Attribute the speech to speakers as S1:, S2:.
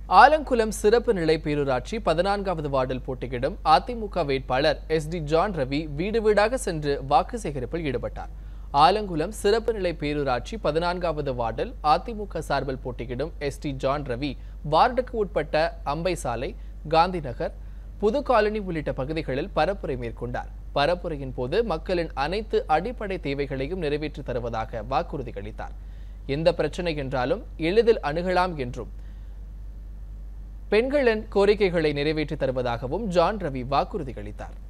S1: ஆலங்குளம் சிறப்பு நிலை பேரூராட்சி பதினான்காவது வார்டில் போட்டியிடும் அதிமுக வேட்பாளர் எஸ் டி ஜான் ரவி வீடு வீடாக சென்று வாக்கு சேகரிப்பில் ஈடுபட்டார் ஆலங்குளம் சிறப்பு நிலை பேரூராட்சி பதினான்காவது வார்டில் அதிமுக சார்பில் போட்டியிடும் எஸ் டி ஜான் ரவி வார்டுக்கு உட்பட்ட அம்பை சாலை காந்தி நகர் புது காலனி உள்ளிட்ட பகுதிகளில் பரப்புரை மேற்கொண்டார் பரப்புரையின் போது மக்களின் அனைத்து அடிப்படை தேவைகளையும் நிறைவேற்றி தருவதாக வாக்குறுதி அளித்தார் எந்த பிரச்சனை என்றாலும் எளிதில் அணுகலாம் என்றும் பெண்களின் கோரிக்கைகளை நிறைவேற்றி தருவதாகவும் ஜான் ரவி வாக்குறுதி அளித்தார்